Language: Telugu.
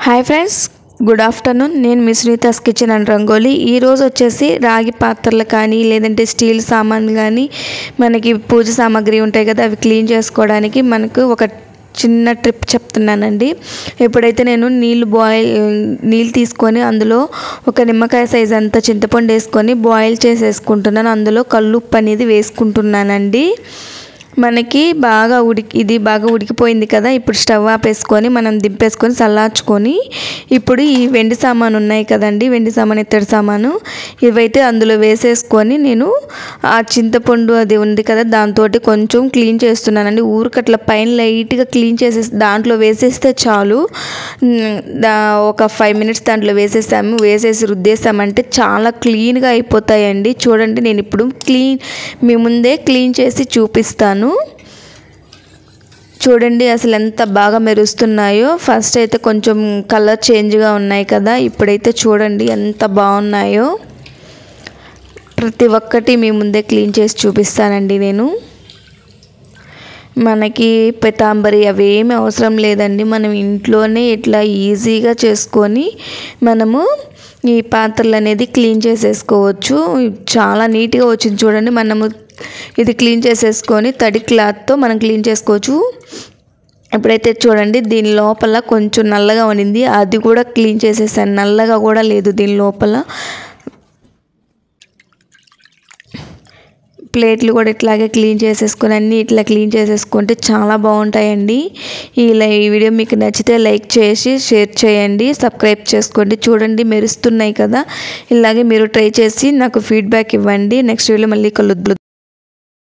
హాయ్ ఫ్రెండ్స్ గుడ్ ఆఫ్టర్నూన్ నేను మీ సునీతాస్ కిచెన్ అండ్ రంగోలీ ఈరోజు వచ్చేసి రాగి పాత్రలు కానీ లేదంటే స్టీల్ సామాన్లు కానీ మనకి పూజ సామాగ్రి ఉంటాయి కదా అవి క్లీన్ చేసుకోవడానికి మనకు ఒక చిన్న ట్రిప్ చెప్తున్నానండి ఎప్పుడైతే నేను నీళ్ళు బాయిల్ నీళ్ళు తీసుకొని అందులో ఒక నిమ్మకాయ సైజ్ అంత చింతపండు వేసుకొని బాయిల్ చేసేసుకుంటున్నాను అందులో కల్లుప్పు అనేది వేసుకుంటున్నానండి మనకి బాగా ఉడికి ఇది బాగా ఉడికిపోయింది కదా ఇప్పుడు స్టవ్ ఆపేసుకొని మనం దింపేసుకొని చల్లార్చుకొని ఇప్పుడు ఈ వెండి సామాను ఉన్నాయి కదండి వెండి సామాను ఇత్తడి సామాను ఇవైతే అందులో వేసేసుకొని నేను ఆ చింతపండు అది ఉంది కదా దాంతో కొంచెం క్లీన్ చేస్తున్నానండి ఊరికట్ల పైన లైట్గా క్లీన్ చేసేసి దాంట్లో వేసేస్తే చాలు ఉమ్, దా ఒక ఫైవ్ మినిట్స్ దాంట్లో వేసేసాము వేసేసి రుద్దేసామంటే చాలా క్లీన్గా అయిపోతాయండి చూడండి నేను ఇప్పుడు క్లీన్ మీ ముందే క్లీన్ చేసి చూపిస్తాను చూడండి అసలు ఎంత బాగా మెరుస్తున్నాయో ఫస్ట్ అయితే కొంచెం కలర్ చేంజ్గా ఉన్నాయి కదా ఇప్పుడైతే చూడండి ఎంత బాగున్నాయో ప్రతి ఒక్కటి మీ ముందే క్లీన్ చేసి చూపిస్తానండి నేను మనకి పితాంబరి అవేమి అవసరం లేదండి మనం ఇంట్లోనే ఇట్లా ఈజీగా చేసుకొని మనము ఈ పాత్రలు అనేది క్లీన్ చేసేసుకోవచ్చు చాలా నీట్గా వచ్చింది చూడండి మనము ఇది క్లీన్ చేసేసుకొని తడి క్లాత్తో మనం క్లీన్ చేసుకోవచ్చు ఇప్పుడైతే చూడండి దీని లోపల కొంచెం నల్లగా ఉండింది అది కూడా క్లీన్ చేసేసాను నల్లగా కూడా లేదు దీని లోపల ప్లేట్లు కూడా ఇట్లాగే క్లీన్ చేసేసుకొని అన్నీ ఇట్లా క్లీన్ చేసేసుకుంటే చాలా బాగుంటాయండి ఇలా ఈ వీడియో మీకు నచ్చితే లైక్ చేసి షేర్ చేయండి సబ్స్క్రైబ్ చేసుకోండి చూడండి మెరుస్తున్నాయి కదా ఇలాగే మీరు ట్రై చేసి నాకు ఫీడ్బ్యాక్ ఇవ్వండి నెక్స్ట్ వీడియో మళ్ళీ కలుద్దు